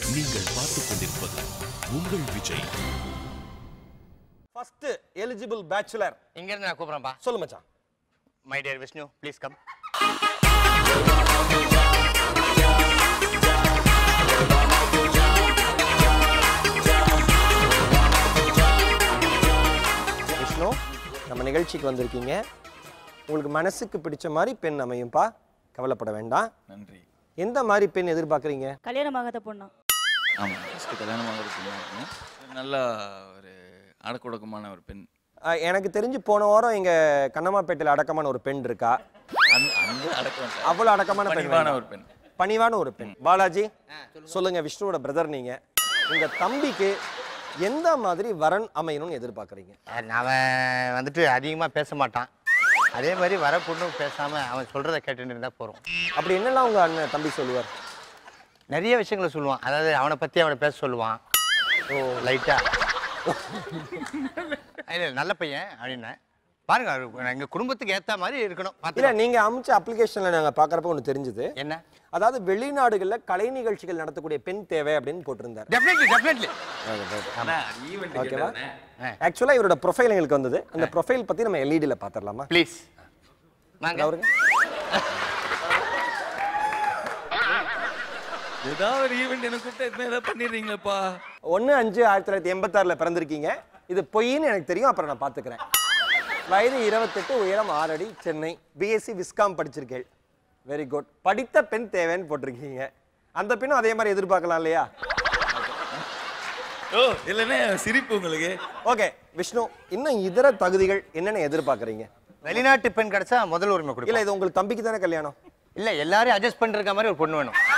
நீங்கள் பார்த்துக் கொண்டிருப்பது உங்கள் விஜய் ஃபர்ஸ்ட் எலிஜிபிள் பேச்சுலர் இங்க இருந்து நான் கூப்பிடுறேன்ப்பா சொல்லு மச்சான் my dear Vishnu please come Vishnu நம்ம நிகழ்ச்சிக்கு வந்திருக்கீங்க உங்களுக்கு மனசுக்கு பிடிச்ச மாதிரி பெண் அமையும்பா கவலைப்பட வேண்டாம் நன்றி எந்த மாதிரி பெண் எதிர்பார்க்குறீங்க கல்யாணமாகாத பொண்ணா ஆமாம் ஃபஸ்ட்டு கல்யாணமாக ஒரு பெண்ணாக இருக்கணும் நல்ல ஒரு அடக்குடக்கமான ஒரு பெண் அஹ், எனக்கு தெரிஞ்சு போன வாரம் இங்க கண்ணம்மாப்பேட்டையில் அடக்கமான ஒரு பெண் இருக்கா அந்த அந்த அடக்கம் அவ்வளவு அடக்கமான பெண் பணிவான வேண்டாம். ஒரு பெண் பணிவான ஒரு பெண் பாலாஜி சொல்லுங்க விஷ்ணுவோட பிரதர் நீங்க உங்க தம்பிக்கு எந்த மாதிரி வரன் அமையணும்னு எதிர்பார்க்குறீங்க அவன் வந்துட்டு அதிகமாக பேச மாட்டான் அதே மாதிரி வர பொண்ணும் பேசாம அவன் சொல்றதை கேட்டுட்டு இருந்தா போறோம் அப்படி என்னெல்லாம் உங்க அண்ணன் தம்பி சொல்லுவார் நிறைய விஷயங்களை சொல்லுவான் அதாவது அவனை பத்தி அவனை பேச சொல்லுவான் ஓ லைட்டா இல்ல நல்ல பையன் அப்படின்னேன் பாருங்க அவரு எங்க குடும்பத்துக்கு ஏத்த மாதிரி இருக்கணும் இல்ல பார்த்துக்கலாம். நீங்க அமிச்ச அப்ளிகேஷன்ல நாங்க பாக்குறப்ப ஒன்று தெரிஞ்சது என்ன அதாவது வெளிநாடுகள்ல கலை நிகழ்ச்சிகள் நடத்தக்கூடிய பெண் தேவை அப்படின்னு போட்டிருந்தார் டெஃபினெட்லி டெஃபினெட்லி ஓகேவா ஆக்சுவலா இவரோட ப்ரொஃபைல் எங்களுக்கு வந்தது அந்த ப்ரொஃபைல் பத்தி நம்ம எல்இடில பாத்திரலாமா ப்ளீஸ் வாங்க அவருங்க ஏதாவது ஒரு ஈவெண்ட் எனக்கு கூப்பிட்டு இதுமாதிரி ஏதாவது பண்ணிடுறீங்களேப்பா ஒன்று அஞ்சு ஆயிரத்தி தொள்ளாயிரத்தி எண்பத்தாறில் பிறந்திருக்கீங்க இது பொய்ன்னு எனக்கு தெரியும் அப்புறம் நான் பார்த்துக்கிறேன் வயது இருபத்தெட்டு உயரம் ஆறடி சென்னை பிஎஸ்சி விஸ்காம் படிச்சிருக்கேள் வெரி குட் படித்த பெண் தேவைன்னு போட்டிருக்கீங்க அந்த பெண்ணும் அதே மாதிரி எதிர்பார்க்கலாம் இல்லையா ஓ இல்லைன்னா சிரிப்பு உங்களுக்கு ஓகே விஷ்ணு இன்னும் இதர தகுதிகள் என்னென்ன எதிர்பார்க்குறீங்க வெளிநாட்டு பெண் கிடைச்சா முதல் உரிமை இல்லை கொடுக்கல இது உங்களுக்கு தம்பிக்கு தானே கல்யாணம் இல்ல எல்லாரும் அட்ஜஸ்ட் பண்ற மாதிரி ஒரு பொண்ணு வேணும்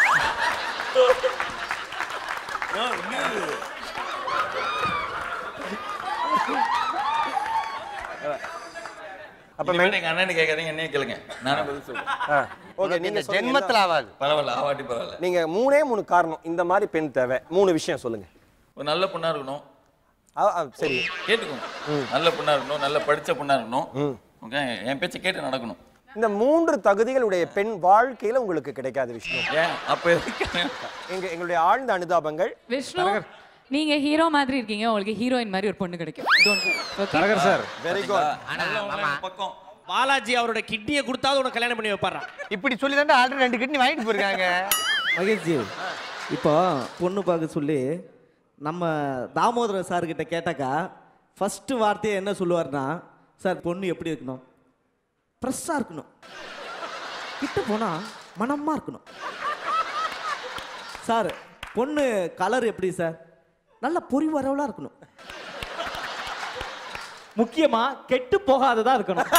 அப்போ இனிமேல் எங்கள் அண்ணன் கேட்காதீங்க என்னையே கேளுங்க நானே பதில் சொல்றேன் ஓகே இந்த நீங்கள் ஜென்மத்துல ஆகாது பரவாயில்ல ஆவாட்டி பரவாயில்ல நீங்கள் மூணே மூணு காரணம் இந்த மாதிரி பெண் தேவை மூணு விஷயம் சொல்லுங்க ஒரு நல்ல பொண்ணா இருக்கணும் ஆ, ஆ, சரி கேட்டுக்கோங்க நல்ல பொண்ணா இருக்கணும் நல்ல படிச்ச பொண்ணா இருக்கணும் ஓகே என் பேச்சை கேட்டு நடக்கணும் இந்த மூன்று தகுதிகளுடைய பெண் வாழ்க்கையில உங்களுக்கு கிடைக்காது விஷ்ணு ஏன் அப்போ எதுக்கு எங்க எங்களுடைய ஆழ்ந்த அனுதாபங்கள் விஷ்ணு நீங்க ஹீரோ மாதிரி இருக்கீங்க உங்களுக்கு ஹீரோயின் மாதிரி ஒரு பொண்ணு கிடைக்கும் தரகர் சார் வெரி குட் ஆனா மாமா பக்கம் பாலாஜி அவரோட கிட்னியை கொடுத்தாவது உனக்கு கல்யாணம் பண்ணி வைப்பாரா இப்படி சொல்லி தான் ஆல்ரெடி ரெண்டு கிட்னி வாங்கிட்டு போயிருக்காங்க மகேஷ்ஜி இப்போ பொண்ணு பார்க்க சொல்லி நம்ம தாமோதர சார்கிட்ட கேட்டாக்கா ஃபஸ்ட்டு வார்த்தையை என்ன சொல்லுவார்னா சார் பொண்ணு எப்படி இருக்கணும் ஃப்ரெஷ்ஷாக இருக்கணும் கிட்ட போனால் மனமாக இருக்கணும் சார் பொண்ணு கலர் எப்படி சார் நல்ல பொறிவரவலாக இருக்கணும் முக்கியமா கெட்டு போகாததா இருக்கணும்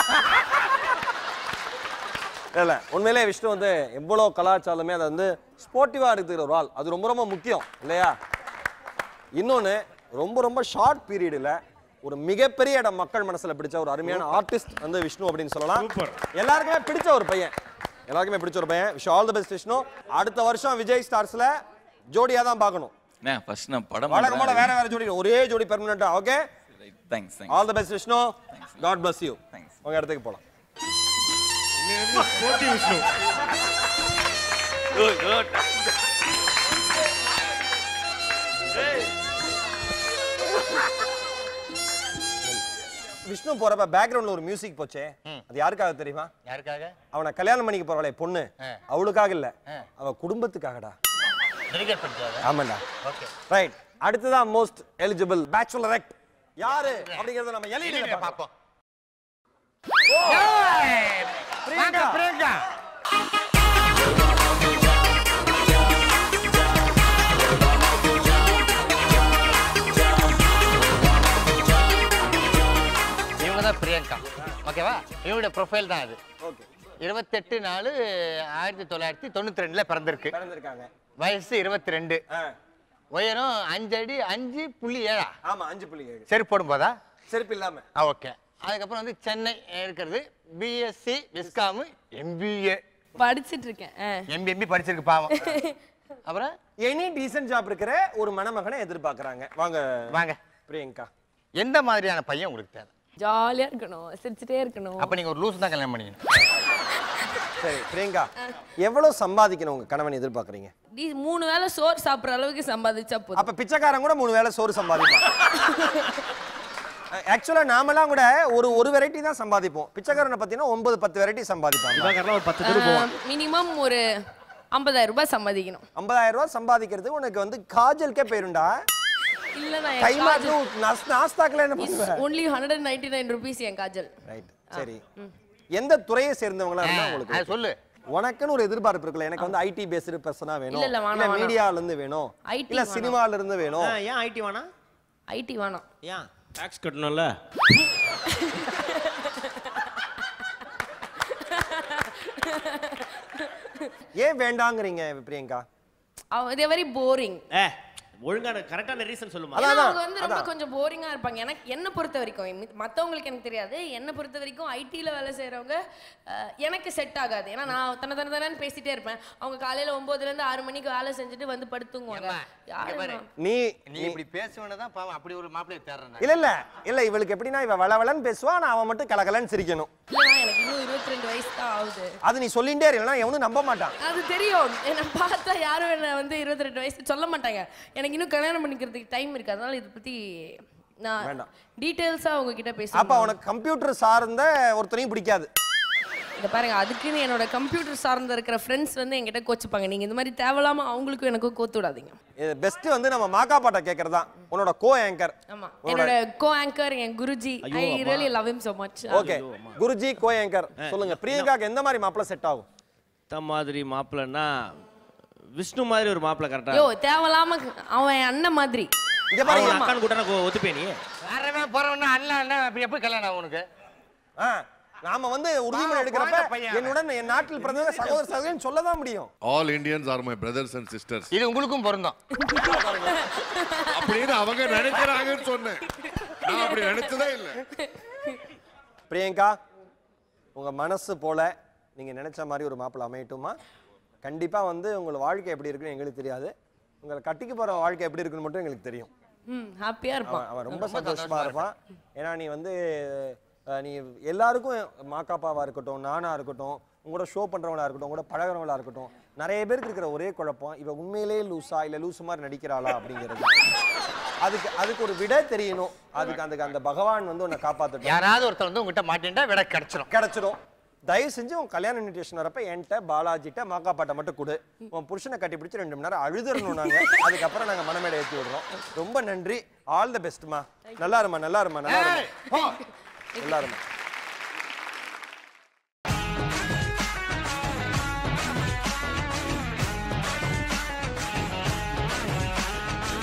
இல்ல உண்மையிலே விஷ்ணு வந்து எவ்வளவு கலாச்சாரமே அதை வந்து ஸ்போர்ட்டிவா எடுத்துக்கிற ஒரு ஆள் அது ரொம்ப ரொம்ப முக்கியம் இல்லையா இன்னொன்னு ரொம்ப ரொம்ப ஷார்ட் பீரியடில் ஒரு மிகப்பெரிய இடம் மக்கள் மனசுல பிடிச்ச ஒரு அருமையான ஆர்டிஸ்ட் வந்து விஷ்ணு அப்படின்னு சொல்லலாம் எல்லாருக்குமே பிடிச்ச ஒரு பையன் எல்லாருக்குமே பிடிச்ச ஒரு பையன் wish all the best Vishnu அடுத்த வருஷம் விஜய் ஸ்டார்ஸ்ல ஜோடியா தான் பார்க்கணும் என்ன ஃபர்ஸ்ட் நான் படம் வழக்கம் போல வேற வேற ஜோடி ஒரே ஜோடி பெர்மனண்டா okay thanks thanks all the best Vishnu god bless you Thanks. உங்க இடத்துக்கு போலாம் போட்டி விஷ்ணு விஷ்ணு போறப்ப பேக்ரவுண்ட்ல ஒரு மியூசிக் போச்சே அது யாருக்காக தெரியுமா யாருக்காக அவனை கல்யாணம் பண்ணிக்க போறாளே பொண்ணு அவளுக்காக இல்ல அவ குடும்பத்துக்காகடா டெலிகேட் பண்ணிட்டாங்க ஆமாண்டா ஓகே ரைட் அடுத்ததான் மோஸ்ட் எலிஜிபிள் பேச்சுலர் ஆக்ட் யாரு அப்படிங்கறத நம்ம எலியில பார்ப்போம் பிரியங்கா பிரியங்கா இவங்க தான் பிரியங்கா ஓகேவா இவங்களோட ப்ரொஃபைல் தான் அது ஓகே இருபத்தெட்டு நாலு ஆயிரத்தி தொள்ளாயிரத்தி தொண்ணூத்தி ரெண்டுல பிறந்திருக்கு பிறந்திருக்காங்க வயசு இருபத்தி ரெண்டு ஆ, உயரம் அஞ்சு அடி அஞ்சு புள்ளி ஏழா ஆமா அஞ்சு புள்ளி ஏழு சரி போடும் போதா செருப்பு இல்லாம ஆ ஓகே அதுக்கப்புறம் வந்து சென்னை இருக்கிறது பிஎஸ்சி விஸ்காமு எம்பிஏ படிச்சிட்டு இருக்கேன் ஆ. எம்பிஎம்பி படிச்சிருக்கு பாவம் அப்புறம் எனி டீசன்ட் ஜாப் இருக்கிற ஒரு மணமகனை எதிர்பார்க்கறாங்க வாங்க வாங்க பிரியங்கா எந்த மாதிரியான பையன் உங்களுக்கு தேவை ஜாலியா இருக்கணும் சிரிச்சுட்டே இருக்கணும் அப்ப நீங்க ஒரு லூஸ் தான் கல்யாணம் பண்ணீங்க சரி பிரியங்கா எவ்வளவு சம்பாதிக்கணும் உங்க கணவன் எதிர்பார்க்கறீங்க டி- மூணு வேளை சோறு சாப்பிடுற அளவுக்கு சம்பாதிச்சா போதும் அப்ப பிச்சைக்காரன் கூட மூணு வேளை சோறு சம்பாதிப்பான் ஆக்சுவலா நாமெல்லாம் கூட ஒரு ஒரு வெரைட்டி தான் சம்பாதிப்போம் பிச்சைக்காரனை பார்த்தீங்கன்னா ஒன்பது பத்து வெரைட்டி சம்பாதிப்பாங்க இவங்கெல்லாம் ஒரு பத்து பேர் போவான் மினிமம் ஒரு ஐம்பதாயிரம் ரூபாய் சம்பாதிக்கணும் ஐம்பதாயிரம் ரூபாய் சம்பாதிக்கிறது உனக்கு வந்து காஜலுக்கே போயிருண்டா இல்ல நான் கை மாட்டும் நாஸ்தாக்கில் என்ன பண்ணுவ only hundred and ninety nine rupees என் காஜல் ரைட் சரி எந்த துறையை சேர்ந்தவங்களா இருந்தா அதை உங்களுக்கு சொல்லு உனக்குன்னு ஒரு எதிர்பார்ப்பு இருக்குல்ல எனக்கு வந்து ஐடி பேஸ்டு பர்சனா வேணும் இல்ல, இல்ல, வேணாம், இல்ல வேணாம். மீடியால இருந்து வேணும் IT இல்ல வேணாம். சினிமால இருந்து வேணும் ஆ, ஏன் ஐடி வேணாம் ஐடி வேணாம் ஏன் டாக்ஸ் கட்டணும்ல ஏன் வேண்டாங்கிறீங்க பிரியங்கா இதே வெரி போரிங் ஏ ஒழுங்கான கரெக்டான ரீசன் சொல்லுமா அதான், ஏன்னா அதான், அவங்க வந்து ரொம்ப அதான். கொஞ்சம் போரிங்கா இருப்பாங்க எனக்கு என்ன பொறுத்த வரைக்கும் மி- மத்தவங்களுக்கு எனக்கு தெரியாது என்ன பொறுத்த வரைக்கும் ஐடில வேலை செய்றவங்க அஹ், எனக்கு செட் ஆகாது ஏன்னா நான் தன தன தனன்னு பேசிட்டே இருப்பேன் அவங்க காலையில ஒன்பதுல இருந்து ஆறு மணிக்கு வேலை செஞ்சுட்டு வந்து படுத்துங்குவாங்க ஏம்மா, யாரு இங்க பாரு. நான்? நீ நீ இப்படி பேசுவேன்னு தான் பாவம் அப்படி ஒரு மாப்பிள்ளையை தேடுறேன் நான். இல்ல இல்ல இல்ல இவளுக்கு எப்படின்னா இவ வளவளன்னு பேசுவா நான் அவன் மட்டும் கலகலன்னு சிரிக்கணும் இல்லைண்ணா எனக்கு இன்னும் இருபத்தி ரெண்டு வயசு தான் ஆகுது அது நீ சொல்லிட்டே இல்லைன்னா எவனும் நம்ப மாட்டான் அது தெரியும் என்ன பார்த்தா யாரும் என்ன வந்து இருபத்தி ரெண்டு வயசு சொல்ல மாட்டாங்க எனக்கு இன்னும் கல்யாணம் பண்ணிக்கிறதுக்கு டைம் இருக்கு அதனால இதை பத்தி நான் வேண்டாம். டீட்டெயில்ஸா உங்ககிட்ட அப்ப பேசுறேன் உனக்கு கம்ப்யூட்டர் சார்ந்த ஒருத்தனையும் பிடிக்காது இத பாருங்க அதுக்குன்னு என்னோட கம்ப்யூட்டர் சார்ந்த இருக்கிற ஃப்ரெண்ட்ஸ் வந்து என்கிட்ட கோச்சுப்பாங்க நீங்க இந்த மாதிரி தேவையில்லாம அவங்களுக்கும் எனக்கும் கோத்து விடாதீங்க பெஸ்ட் வந்து நம்ம மாக்கா பாட்டை கேட்கறது தான் உன்னோட கோ ஆங்கர் ஆமா என்னோட கோ ஆங்கர் என் Guruji I really love him so much okay Guruji co anchor சொல்லுங்க பிரியங்காக்கு எந்த மாதிரி மாப்பிள்ள செட் ஆகும் இந்த மாதிரி மாப்பிள்ளைன்னா விஷ்ணு மாதிரி ஒரு மாப்பிள்ளை கரெக்டா யோ தேவையில்லாம அவன் என் அண்ணன் மாதிரி இங்க பாருங்க அவன் அக்கான்னு கூட நான் ஒத்துப்பே நீ வரவன் போறவனா அண்ணன் அண்ணன் அப்படி எப்படி கல்யாணம் ஆகும் உனக்கு ஆ, நாம வந்து உறுதிமொழி பாவம், எடுக்கிறப்ப குழந்தை பையன். என்னுடன் என் நாட்டில் பிறந்த சகோதர சகோதரன் சொல்ல தான் முடியும் all Indians are my brothers and sisters இது உங்களுக்கும் பொருந்தும் அப்படின்னு அவங்க நினைக்கிறாங்கன்னு சொன்னேன் நான் அப்படி நினைச்சதே இல்லை பிரியங்கா உங்க மனசு போல நீங்க நினைச்ச மாதிரி ஒரு மாப்பிள்ளை அமையட்டுமா கண்டிப்பா வந்து உங்கள் வாழ்க்கை எப்படி இருக்குன்னு எங்களுக்கு தெரியாது உங்களை கட்டிக்க போற வாழ்க்கை எப்படி இருக்குன்னு மட்டும் எங்களுக்கு தெரியும் ம் ஹாப்பியா இருப்பான் அவன் அவன் ரொம்ப சந்தோஷமா இருப்பான் ஏன்னா நீ வந்து அஹ், நீ எல்லாருக்கும் மாக்காப்பாவா இருக்கட்டும் நானா இருக்கட்டும் உங்களோட ஷோ பண்றவங்களா இருக்கட்டும் உங்களோட பழகுறவங்களா இருக்கட்டும் நிறைய பேருக்கு இருக்கிற ஒரே குழப்பம் இவ உண்மையிலேயே லூசா இல்ல லூசு மாதிரி நடிக்கிறாளா அப்படிங்கிறது அதுக்கு அதுக்கு ஒரு விடை தெரியணும் அதுக்கு அந்த அந்த பகவான் வந்து உன்னை காப்பாத்தட்டும் யாராவது ஒருத்தர் வந்து உங்ககிட்ட மாட்டின்டா விட கிடைச்சிரும் கிடைச்சிடும் தயவு செஞ்சு உன் கல்யாண இன்விடேஷன் வரப்ப என்கிட்ட பாலாஜிட்ட மாக்காப்பாட்டை மட்டும் கொடு உன் புருஷனை கட்டி பிடிச்சி ரெண்டு மணி நேரம் அழுதுறணும் நாங்க அதுக்கப்புறம் நாங்க மனமேடை ஏற்றி விடுறோம் ரொம்ப நன்றி ஆல் த பெஸ்ட்மா நல்லா இருமா நல்லா இருமா நல்லா இருமா போ. நல்லா இருமா